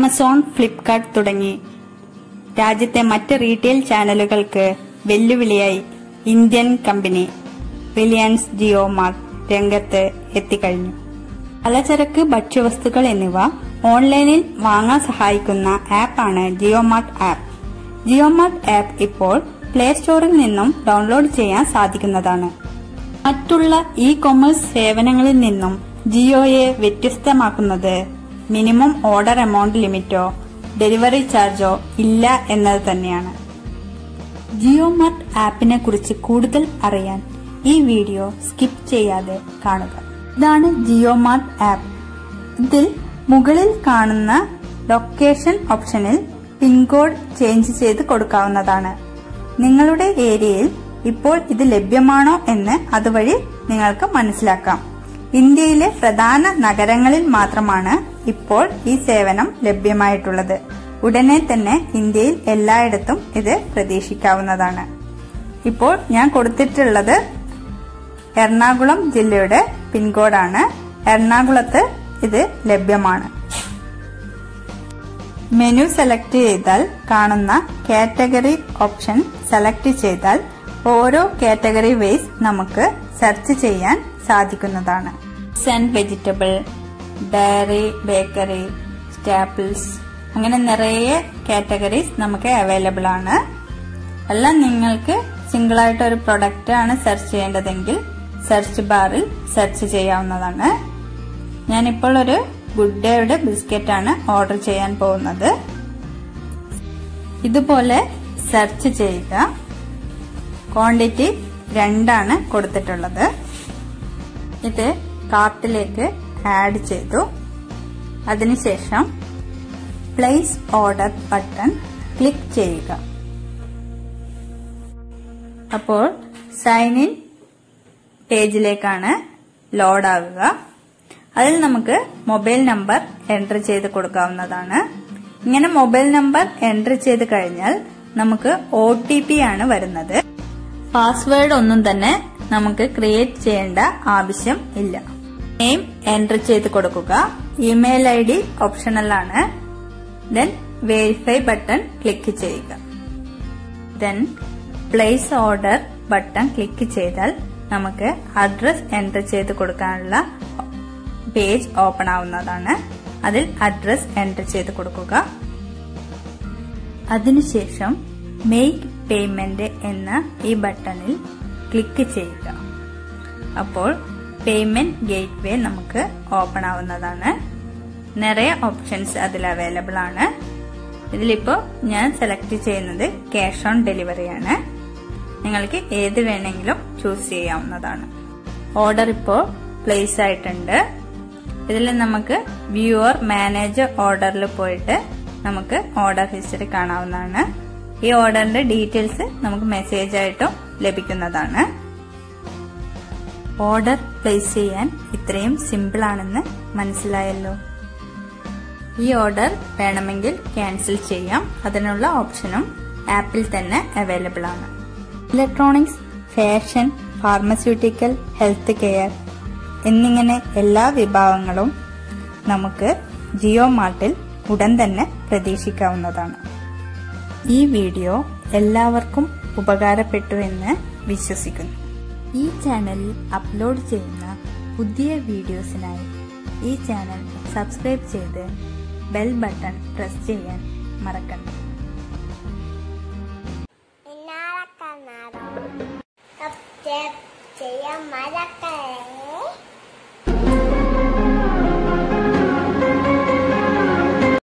Amazon Flipkart തുടങ്ങി രാജ്യത്തെ മറ്റ് റീറ്റെയിൽ ചാനലുകൾക്ക് വെല്ലുവിളിയായി Indian company Reliance JioMart രംഗത്ത് എത്തിക്കഴിഞ്ഞു പലചരക്ക് ഭക്ഷ്യവസ്തുക്കൾ എന്നിവ ഓൺലൈനിൽ വാങ്ങാൻ സഹായിക്കുന്ന ആപ്പാണ് ജിയോമാർട്ട് ആപ്പ് ജിയോമാർട്ട് ആപ്പ് ഇപ്പോൾ പ്ലേ സ്റ്റോറിൽ നിന്നും ഡൗൺലോഡ് ചെയ്യാൻ സാധിക്കുന്നതാണ് മറ്റുള്ള ഇ കൊമേഴ്സ് സേവനങ്ങളിൽ നിന്നും ജിയോയെ വ്യത്യസ്തമാക്കുന്നത് മിനിമം ഓർഡർ എമൗണ്ട് ലിമിറ്റോ ഡെലിവറി ചാർജോ ഇല്ല എന്നത് തന്നെയാണ് ജിയോ മാർട്ട് ആപ്പിനെ കുറിച്ച് കൂടുതൽ അറിയാൻ ഈ വീഡിയോ സ്കിപ്പ് ചെയ്യാതെ കാണുക ഇതാണ് ജിയോ മാർട്ട് ആപ്പ് ഇതിൽ മുകളിൽ കാണുന്ന ലൊക്കേഷൻ ഓപ്ഷനിൽ പിൻകോഡ് ചേഞ്ച് ചെയ്ത് കൊടുക്കാവുന്നതാണ് നിങ്ങളുടെ ഏരിയയിൽ ഇപ്പോൾ ഇത് ലഭ്യമാണോ എന്ന് അതുവഴി നിങ്ങൾക്ക് മനസ്സിലാക്കാം ഇന്ത്യയിലെ പ്രധാന നഗരങ്ങളിൽ മാത്രമാണ് ഇപ്പോൾ ഈ സേവനം ലഭ്യമായിട്ടുള്ളത് ഉടനെ തന്നെ ഇന്ത്യയിൽ എല്ലായിടത്തും ഇത് പ്രതീക്ഷിക്കാവുന്നതാണ് ഇപ്പോൾ ഞാൻ കൊടുത്തിട്ടുള്ളത് എറണാകുളം ജില്ലയുടെ പിൻകോഡാണ് എറണാകുളത്ത് ഇത് ലഭ്യമാണ് മെനു സെലക്ട് ചെയ്താൽ കാണുന്ന കാറ്റഗറി ഓപ്ഷൻ സെലക്ട് ചെയ്താൽ ഓരോ കാറ്റഗറി വൈസ് നമുക്ക് സെർച്ച് ചെയ്യാൻ സാധിക്കുന്നതാണ് and vegetable dairy bakery staples അങ്ങനെ നിറയെ കാറ്റഗറീസ് നമുക്ക് അവൈലബിൾ ആണ് എല്ലാം നിങ്ങൾക്ക് സിംഗിൾ ആയിട്ട് ഒരു പ്രൊഡക്റ്റ് ആണ് സെർച്ച് ചെയ്യേണ്ടതെങ്കിൽ സെർച്ച് ബാറിൽ സെർച്ച് ചെയ്യാവുന്നതാണ് ഞാനിപ്പോൾ ഒരു ഗുഡ് ഡേയുടെ ബിസ്ക്കറ്റ് ആണ് ഓർഡർ ചെയ്യാൻ പോകുന്നത് ഇതുപോലെ സെർച്ച് ചെയ്യുക ക്വാണ്ടിറ്റി രണ്ടാണ് കൊടുത്തിട്ടുള്ളത് ഇത് കാർട്ടിലേക്ക് ആഡ് ചെയ്തു അതിനുശേഷം പ്ലേസ് ഓർഡർ ബട്ടൺ ക്ലിക്ക് ചെയ്യുക അപ്പോൾ സൈൻ ഇൻ പേജിലേക്കാണ് ലോഡ് ആവുക അതിൽ നമുക്ക് മൊബൈൽ നമ്പർ എൻറ്റർ ചെയ്ത് കൊടുക്കാവുന്നതാണ് ഇങ്ങനെ മൊബൈൽ നമ്പർ എൻറ്റർ ചെയ്ത് കഴിഞ്ഞാൽ നമുക്ക് ഒ ആണ് വരുന്നത് പാസ്വേഡ് ഒന്നും തന്നെ നമുക്ക് ക്രിയേറ്റ് ചെയ്യേണ്ട ആവശ്യം ഇല്ല നെയിം എൻറ്റർ ചെയ്ത് കൊടുക്കുക ഇമെയിൽ ഐ ഡി ഓപ്ഷണൽ ആണ് ദെൻ വെരിഫൈ ബട്ടൺ ക്ലിക്ക് ചെയ്യുക then place order button click ചെയ്താൽ നമുക്ക് അഡ്രസ് എൻറ്റർ ചെയ്ത് കൊടുക്കാനുള്ള പേജ് ഓപ്പൺ ആവുന്നതാണ് അതിൽ അഡ്രസ് എൻറ്റർ ചെയ്ത് കൊടുക്കുക അതിനുശേഷം മെയ്ക്ക് പേയ്മെന്റ് എന്ന ഈ ബട്ടണിൽ ക്ലിക്ക് ചെയ്യുക അപ്പോൾ പേയ്മെന്റ് ഗേറ്റ് വേ നമുക്ക് ഓപ്പൺ ആവുന്നതാണ് നിറയെ ഓപ്ഷൻസ് അതിൽ അവൈലബിൾ ആണ് ഇതിലിപ്പോൾ ഞാൻ സെലക്ട് ചെയ്യുന്നത് ക്യാഷ് ഓൺ ഡെലിവറി ആണ് നിങ്ങൾക്ക് ഏത് വേണമെങ്കിലും ചൂസ് ചെയ്യാവുന്നതാണ് ഓർഡർ ഇപ്പോൾ പ്ലേസ് ആയിട്ടുണ്ട് ഇതിൽ നമുക്ക് വ്യൂവർ മാനേജർ ഓർഡറിൽ പോയിട്ട് നമുക്ക് ഓർഡർ ഹിസ്റ്ററി കാണാവുന്നതാണ് ഈ ഓർഡറിന്റെ ഡീറ്റെയിൽസ് നമുക്ക് മെസ്സേജ് ആയിട്ടും ലഭിക്കുന്നതാണ് ഓർഡർ പ്ലേസ് ചെയ്യാൻ ഇത്രയും സിമ്പിൾ ആണെന്ന് മനസ്സിലായല്ലോ ഈ ഓർഡർ വേണമെങ്കിൽ ക്യാൻസൽ ചെയ്യാം അതിനുള്ള ഓപ്ഷനും ആപ്പിൽ തന്നെ അവൈലബിൾ ആണ് electronics fashion pharmaceutical health care എന്നിങ്ങനെ എല്ലാ വിഭാഗങ്ങളും നമുക്ക് ജിയോ മാർട്ടിൽ ഉടൻ തന്നെ പ്രതീക്ഷിക്കാവുന്നതാണ് ഈ വീഡിയോ എല്ലാവർക്കും ഉപകാരപ്പെട്ടു എന്ന് വിശ്വസിക്കുന്നു ഈ ചാനലിൽ അപ്ലോഡ് ചെയ്യുന്ന പുതിയ വീഡിയോസിനായി ഈ ചാനൽ സബ്സ്ക്രൈബ് ചെയ്ത് ബെൽ ബട്ടൺ പ്രസ് ചെയ്യാൻ മറക്കണ്ട എന്നാളെ കാണാറോ സബ്സ്ക്രൈബ് ചെയ്യാൻ മറക്കല്ലേ